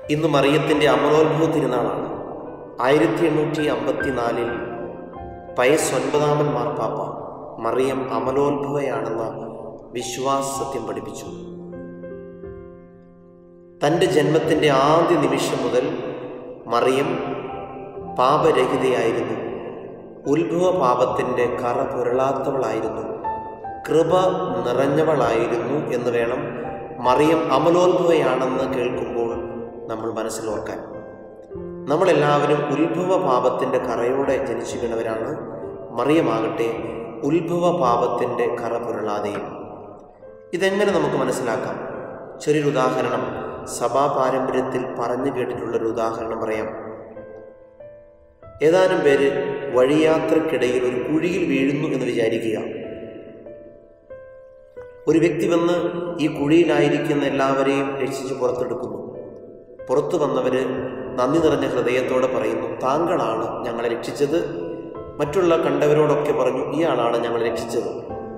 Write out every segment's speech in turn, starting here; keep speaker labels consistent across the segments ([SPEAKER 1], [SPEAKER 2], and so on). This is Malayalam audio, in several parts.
[SPEAKER 1] ഇന്ന് മറിയത്തിൻ്റെ അമലോത്ഭവ തിരുനാളാണ് ആയിരത്തി എണ്ണൂറ്റി അമ്പത്തിനാലിൽ പയസ് ഒൻപതാമൻ മാർപ്പാപ്പ മറിയം അമലോത്ഭവയാണെന്ന വിശ്വാസ സത്യം പഠിപ്പിച്ചു തൻ്റെ ജന്മത്തിൻ്റെ ആദ്യ നിമിഷം മുതൽ മറിയം പാപരഹിതയായിരുന്നു ഉത്ഭവ പാപത്തിൻ്റെ കറ പുരളാത്തവളായിരുന്നു കൃപ നിറഞ്ഞവളായിരുന്നു എന്ന് വേണം മറിയം അമലോത്ഭവയാണെന്ന് കേൾക്കുമ്പോൾ നമ്മൾ മനസ്സിലോർക്കാൻ നമ്മളെല്ലാവരും ഉത്ഭവ പാപത്തിൻ്റെ കറയോടെ ജനിച്ചു വീണവരാണ് മറിയമാകട്ടെ ഉത്ഭവ പാപത്തിൻ്റെ കറ പുരളാതെയും ഇതെങ്ങനെ നമുക്ക് മനസ്സിലാക്കാം ചെറിയൊരു ഉദാഹരണം സഭാ പാരമ്പര്യത്തിൽ പറഞ്ഞു കേട്ടിട്ടുള്ളൊരു ഉദാഹരണം പറയാം ഏതാനും പേര് വഴിയാത്രക്കിടയിൽ ഒരു കുഴിയിൽ വീഴുന്നു എന്ന് വിചാരിക്കുക ഒരു വ്യക്തി വന്ന് ഈ കുഴിയിലായിരിക്കുന്ന എല്ലാവരെയും രക്ഷിച്ച് പുറത്തെടുക്കുന്നു പുറത്തു വന്നവര് നന്ദി നിറഞ്ഞ ഹൃദയത്തോടെ പറയുന്നു താങ്കളാണ് ഞങ്ങളെ രക്ഷിച്ചത് മറ്റുള്ള കണ്ടവരോടൊക്കെ പറഞ്ഞു ഇയാളാണ് ഞങ്ങളെ രക്ഷിച്ചത്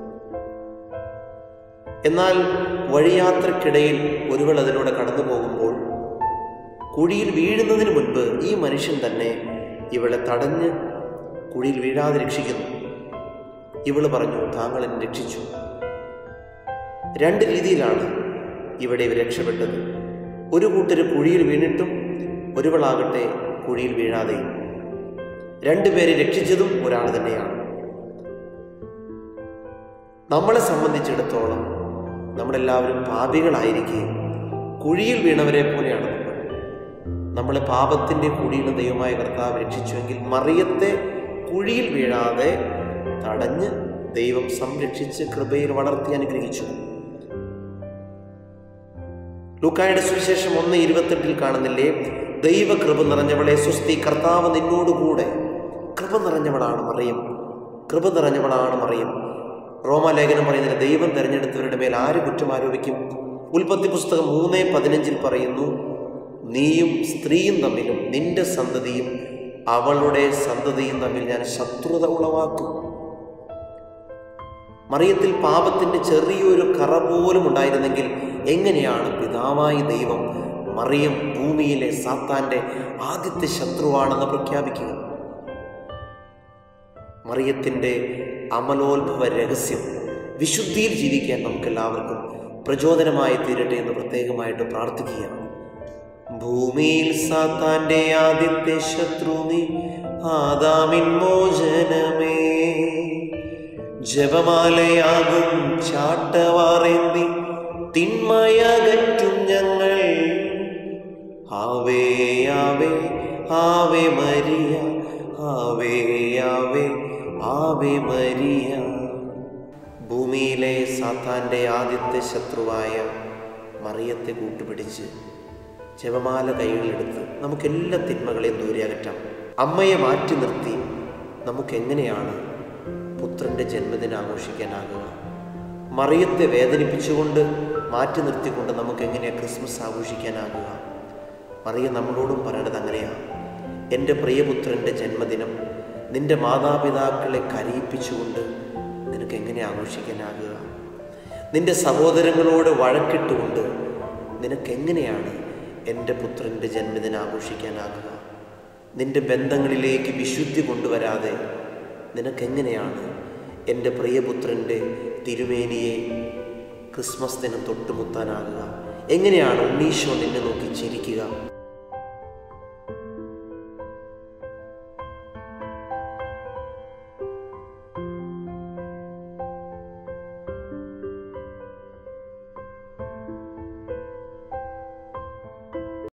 [SPEAKER 1] എന്നാൽ വഴിയാത്രക്കിടയിൽ ഒരുവൾ അതിലൂടെ കടന്നു പോകുമ്പോൾ കുഴിയിൽ വീഴുന്നതിന് മുൻപ് ഈ മനുഷ്യൻ തന്നെ ഇവളെ തടഞ്ഞ് കുഴിയിൽ വീഴാതെ രക്ഷിക്കുന്നു ഇവള് പറഞ്ഞു താങ്കൾ എന്നെ രക്ഷിച്ചു രണ്ട് രീതിയിലാണ് ഇവിടെ ഇവർ രക്ഷപ്പെട്ടത് ഒരു കൂട്ടർ കുഴിയിൽ വീണിട്ടും ഒരുവളാകട്ടെ കുഴിയിൽ വീഴാതെയും രണ്ടുപേരെ രക്ഷിച്ചതും ഒരാൾ തന്നെയാണ് നമ്മളെ സംബന്ധിച്ചിടത്തോളം നമ്മളെല്ലാവരും പാപികളായിരിക്കുകയും കുഴിയിൽ വീണവരെ പോലെയാണ് നമ്മൾ നമ്മളെ പാപത്തിൻ്റെ കുഴിയിൽ നിന്ന് ദൈവമായ കർത്താവ് രക്ഷിച്ചുവെങ്കിൽ മറിയത്തെ കുഴിയിൽ വീഴാതെ തടഞ്ഞ് ദൈവം സംരക്ഷിച്ച് കൃപയിൽ വളർത്തി അനുഗ്രഹിച്ചു ലൂക്കായുടെ സുവിശേഷം ഒന്ന് ഇരുപത്തെട്ടിൽ കാണുന്നില്ലേ ദൈവ കൃപ നിറഞ്ഞവളെ സുസ്തി കർത്താവ് നിന്നോടുകൂടെ കൃപ നിറഞ്ഞവളാണ് മറിയം കൃപ നിറഞ്ഞവളാണ് മറിയം റോമാലേഖനം പറയുന്നില്ല ദൈവം തിരഞ്ഞെടുത്തവരുടെ മേൽ ആര് കുറ്റം ആരോപിക്കും ഉൽപ്പത്തി പുസ്തകം മൂന്ന് പതിനഞ്ചിൽ പറയുന്നു നീയും സ്ത്രീയും തമ്മിലും നിന്റെ സന്തതിയും അവളുടെ സന്തതിയും തമ്മിൽ ഞാൻ ശത്രുത ഉളവാക്കും മറിയത്തിൽ പാപത്തിന്റെ ചെറിയൊരു കറ പോലും ഉണ്ടായിരുന്നെങ്കിൽ എങ്ങനെയാണ് പിതാവായി ദൈവം മറിയം ഭൂമിയിലെ സാത്താന്റെ ആദ്യത്തെ ശത്രുവാണെന്ന് പ്രഖ്യാപിക്കുക മറിയത്തിന്റെ അമലോത്ഭവ രഹസ്യം വിശുദ്ധിയിൽ ജീവിക്കാൻ നമുക്കെല്ലാവർക്കും പ്രചോദനമായി തീരട്ടെ എന്ന് പ്രത്യേകമായിട്ട് പ്രാർത്ഥിക്കുകയാണ് ഭൂമിയിൽ സാത്താന്റെ ആദ്യത്തെ ശത്രു നീ ആദാമിൻ മോചനമേ ജപമാലയാകും ചാട്ടവാറേന്തി തിന്മയകറ്റും ഞങ്ങൾ ആവേ ആവേ ആവേ മരിയ ആവേ ആവേ ആവേ മരിയ ഭൂമിയിലെ സാത്താൻ്റെ ആദ്യത്തെ ശത്രുവായ മറിയത്തെ കൂട്ടുപിടിച്ച് ജപമാല കൈകളിലെടുത്ത് നമുക്കെല്ലാ തിന്മകളെയും ദൂരെ അകറ്റാം അമ്മയെ മാറ്റി നിർത്തി നമുക്കെങ്ങനെയാണ് പുത്രൻ്റെ ജന്മദിനം ആഘോഷിക്കാനാകുക മറിയത്തെ വേദനിപ്പിച്ചുകൊണ്ട് മാറ്റി നിർത്തിക്കൊണ്ട് നമുക്ക് എങ്ങനെയാണ് ക്രിസ്മസ് ആഘോഷിക്കാനാകുക മറിയ നമ്മളോടും പറയേണ്ടത് അങ്ങനെയാണ് എൻ്റെ പ്രിയപുത്രൻ്റെ ജന്മദിനം നിന്റെ മാതാപിതാക്കളെ കരയിപ്പിച്ചുകൊണ്ട് നിനക്ക് എങ്ങനെ ആഘോഷിക്കാനാകുക നിന്റെ സഹോദരങ്ങളോട് വഴക്കിട്ടുകൊണ്ട് നിനക്കെങ്ങനെയാണ് എൻ്റെ പുത്രൻ്റെ ജന്മദിനം ആഘോഷിക്കാനാകുക നിന്റെ ബന്ധങ്ങളിലേക്ക് വിശുദ്ധി കൊണ്ടുവരാതെ നിനക്കെങ്ങനെയാണ് എൻ്റെ പ്രിയപുത്രൻ്റെ തിരുമേനിയെ ക്രിസ്മസ് ദിനം തൊട്ടുമുത്താനാകുക എങ്ങനെയാണ് ഉണ്ണീശോ നിന്നെ നോക്കി ചിരിക്കുക